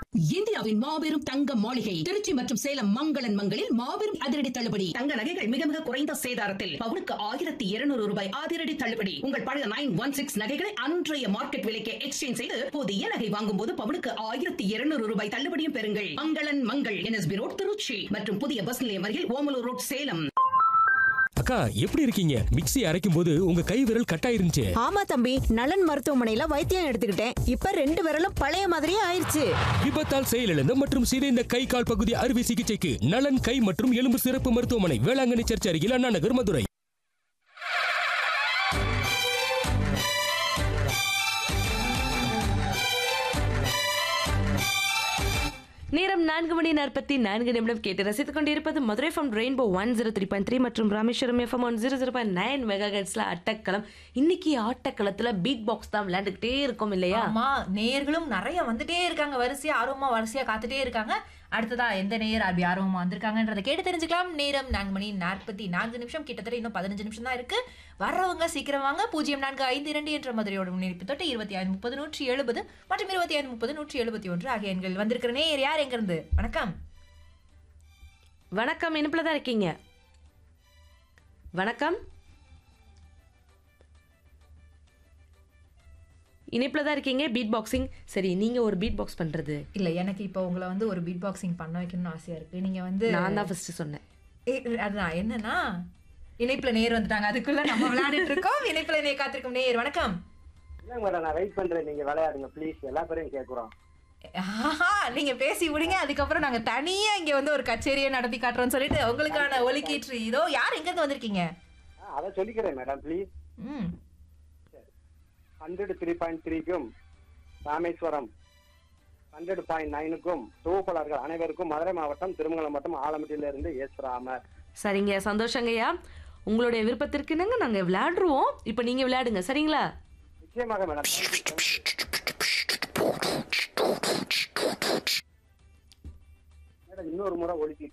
இந்தியாவின் மாபெரும் தங்க மாளிகை திருச்சி மற்றும் சேலம் மங்களன் மங்களில் மாபெரும் அதிரடி தள்ளுபடி தங்க நகைகள் மிக மிக குறைந்த சேதாரத்தில் பவுனுக்கு ஆயிரத்தி இருநூறு ரூபாய் அதிரடி தள்ளுபடி உங்கள் பழைய நைன் ஒன் சிக்ஸ் நகைகளை அன்றைய மார்க்கெட் விலைக்கு எக்ஸ்சேஞ்ச் செய்து புதிய நகை வாங்கும் போது பவுனுக்கு ஆயிரத்தி இருநூறு ரூபாய் தள்ளுபடியும் பெறுங்கள் மங்களன் மங்கள் என்எஸ்பி ரோட் திருச்சி மற்றும் புதிய பஸ் நிலையம் அருகில் ஓமலூர் ரோட் சேலம் அக்கா எப்படி இருக்கீங்க மிக்ஸி அரைக்கும் போது உங்க கை விரல் கட்டாயிருந்துச்சு ஆமா தம்பி நலன் மருத்துவமனையில வைத்தியம் எடுத்துக்கிட்டேன் இப்ப ரெண்டு விரலும் பழைய மாதிரியே ஆயிருச்சு விபத்தால் செயலிழந்த மற்றும் சிதைந்த கை கால் பகுதி அறுவை சிகிச்சைக்கு நலன் கை மற்றும் எலும்பு சிறப்பு மருத்துவமனை வேளாங்கண்ணி சர்ச் அருகில் அண்ணா நகர் மதுரை நேரம் நான்கு மணி நாற்பத்தி நான்கு நிமிடம் கேட்டு ரசித்துக் கொண்டிருப்பது Madurai from rainbow one zero three point three மற்றும் Rameswaram FM one zero zero point nine mega ஹெட்ஸ்ல அட்டக்களம் இன்னைக்கு ஆட்டக்களத்துல பீட் பாக்ஸ் தான் விளையாண்டுக்கிட்டே இருக்கோம் இல்லையா ஆமா நேயர்களும் நிறைய வந்துட்டே இருக்காங்க வரிசையா ஆர்வமா வரிசையா காத்துட்டே இருக்காங்க அடுத்ததா எந்த நேயர் அப்படி ஆர்வமா வந்திருக்காங்கன்றதை கேட்டு தெரிஞ்சுக்கலாம் நேரம் நான்கு மணி நாற்பத்தி நான்கு நிமிஷம் கிட்டத்தட்ட இன்னும் பதினஞ்சு நிமிஷம் தான் இருக்கு வர்றவங்க சீக்கிரம் வாங்க பூஜ்ஜியம் நான்கு ஐந்து இரண்டு என்ற மதுரையோட முன்னிருப்பு தொட்டு இருபத்தி ஐந்து முப்பது நூற்றி எழுபது மற்றும் இருபத்தி ஐந்து முப்பது நூற்றி எழுபத்தி ஒன்று ஆகிய எண்கள் வந்திருக்கிற நேயர் யார் எங்க இருந்து வணக்கம் வணக்கம் இனிப்புல தான் இருக்கீங்க வணக்கம் இனிப்புல தான் இருக்கீங்க பீட் பாக்ஸிங் சரி நீங்க ஒரு பீட் பாக்ஸ் பண்றது இல்ல எனக்கு இப்போ உங்களை வந்து ஒரு பீட் பாக்ஸிங் பண்ண வைக்கணும்னு ஆசையா இருக்கு நீங்க வந்து நான் தான் ஃபர்ஸ்ட் சொன்னேன் ஏ- அதுதான் என்னன்னா இணைப்புல நேர் வந்துட்டாங்க அதுக்குள்ள நம்ம விளையாடிட்டு இருக்கோம் இணைப்புல நேர் காத்திருக்கும் நேர் வணக்கம் இல்லைங்க மேடம் நான் வெயிட் பண்றேன் நீங்க விளையாடுங்க ப்ளீஸ் எல்லா பேரையும் கேட்குறோம் ஆஹா, நீங்க பேசி விடுங்க அதுக்கப்புறம் நாங்க தனியா இங்க வந்து ஒரு கச்சேரியை நடத்தி காட்டுறோம்னு சொல்லிட்டு உங்களுக்கான ஒலிக்கீற்று இதோ யார் எங்க இருந்து வந்திருக்கீங்க அதை சொல்லிக்கிறேன் மேடம் ப்ளீஸ் ம் ஹண்ட்ரட் த்ரீ பாயிண்ட் த்ரீக்கும் ராமேஸ்வரம் ஹண்ட்ரட் பாயிண்ட் நைனுக்கும் தொகுப்பாளர்கள் அனைவருக்கும் மதுரை மாவட்டம் திருமங்கலம் மாவட்டம் ஆலமட்டியிலிருந்து எஸ் ராமர் சரிங்க சந்தோஷங்கய்யா உங்களுடைய விருப்பத்திற்கு என்னங்க நாங்க விளையாடுருவோம் இப்போ நீங்க விளையாடுங்க சரிங்களா நிச்சயமாக மேடம் மேடம் இன்னொரு முறை ஒலிக்கி